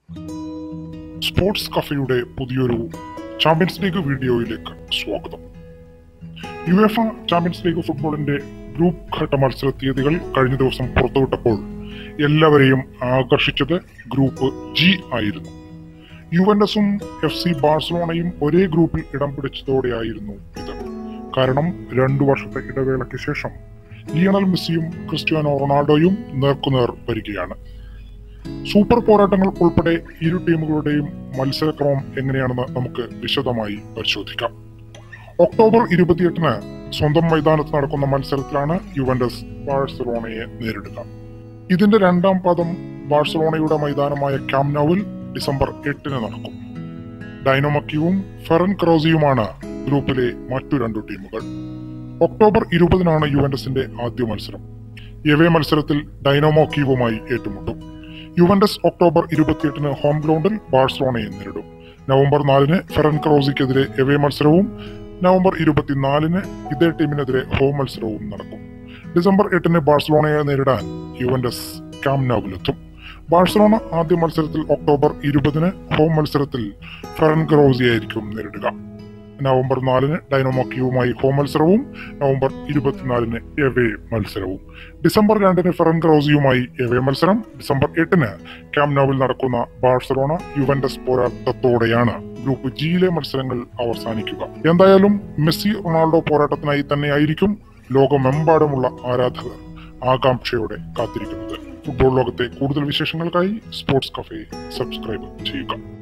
sports കഫയുടെ പുതിയൊരു champions League വീഡിയോയിലേക്ക് സ്വാഗതം യുഎഫ ചാമ്പ്യൻസ് ലീഗ് ഫുട്ബോളിന്റെ ഗ്രൂപ്പ് ഘട്ട മത്സര തീയതികൾ കഴിഞ്ഞ ദിവസം പുറത്തുവിട്ടപ്പോൾ എല്ലാവരെയും ആകർഷിച്ചത് ഗ്രൂപ്പ് ജി ആയിരുന്നു യുവൻഡസും എഫ് സി ബാഴ്സലോണയും ഒരേ ഗ്രൂപ്പിൽ ഇടം പിടിച്ചതോടെയായിരുന്നു ഇത് കാരണം രണ്ടു വർഷത്തെ ഇടവേളയ്ക്ക് ശേഷം ലിയണൽ മെസ്സിയും ക്രിസ്ത്യാനോ റൊണാൾഡോയും നേർക്കുനേർ വരികയാണ് സൂപ്പർ പോരാട്ടങ്ങൾ ഉൾപ്പെടെ ഇരു ടീമുകളുടെയും മത്സരക്രമം എങ്ങനെയാണെന്ന് നമുക്ക് വിശദമായി പരിശോധിക്കാം ഒക്ടോബർ ഇരുപത്തിയെട്ടിന് സ്വന്തം മൈതാനത്ത് നടക്കുന്ന മത്സരത്തിലാണ് യുവൻഡസ് ബാഴ്സലോണയെ നേരിടുക ഇതിന്റെ രണ്ടാം പാദം ബാഴ്സലോണയുടെ മൈതാനമായ ക്യാംനൌവിൽ ഡിസംബർ എട്ടിന് നടക്കും ഡൈനോമക്യുവും ഫെറൻ ക്രോസിയുമാണ് ഗ്രൂപ്പിലെ മറ്റു രണ്ടു ടീമുകൾ ഒക്ടോബർ ഇരുപതിനാണ് യുവൻഡസിന്റെ ആദ്യ മത്സരം എവേ മത്സരത്തിൽ ഡൈനോമോ കീവുമായി ഏറ്റുമുട്ടും യുവൻഡസ് ഒക്ടോബർ ഇരുപത്തിയെട്ടിന് ഹോം ഗ്രൗണ്ടിൽ ബാഴ്സലോണയെ നേരിടും നവംബർ നാലിന് ഫെറൻ ക്രോസിക്കെതിരെ എവേ മത്സരവും നവംബർ ഇരുപത്തിനാലിന് ഇതേ ടീമിനെതിരെ ഹോം മത്സരവും നടക്കും ഡിസംബർ എട്ടിന് ബാഴ്സലോണയെ നേരിടാൻ യുവൻഡസ് കാംനാവിലെത്തും ബാഴ്സലോണ ആദ്യ മത്സരത്തിൽ ഒക്ടോബർ ഇരുപതിന് ഹോം മത്സരത്തിൽ ഫെറൻ ക്രോസിയായിരിക്കും നേരിടുക നവംബർ നാലിന് ഡൈനോമോ ക്യൂവുമായി ഹോം മത്സരവും നവംബർ ഇരുപത്തിനാലിന് എവേ മത്സരവും ഡിസംബർ രണ്ടിന് ഫെറൻ ക്രോസിയുമായി എവേ മത്സരം ഡിസംബർ എട്ടിന് ക്യാംനോവിൽ നടക്കുന്ന ബാഴ്സലോണ യുവൻഡസ് പോരാട്ടത്തോടെയാണ് ഗ്രൂപ്പ് ജിയിലെ മത്സരങ്ങൾ അവസാനിക്കുക എന്തായാലും മെസ്സി റൊണാൾഡോ പോരാട്ടത്തിനായി തന്നെയായിരിക്കും ലോകമെമ്പാടുമുള്ള ആരാധകർ ആകാംക്ഷയോടെ കാത്തിരിക്കുന്നത് ഫുട്ബോൾ ലോകത്തെ കൂടുതൽ വിശേഷങ്ങൾക്കായി സ്പോർട്സ് കഫേ സബ്സ്ക്രൈബ് ചെയ്യുക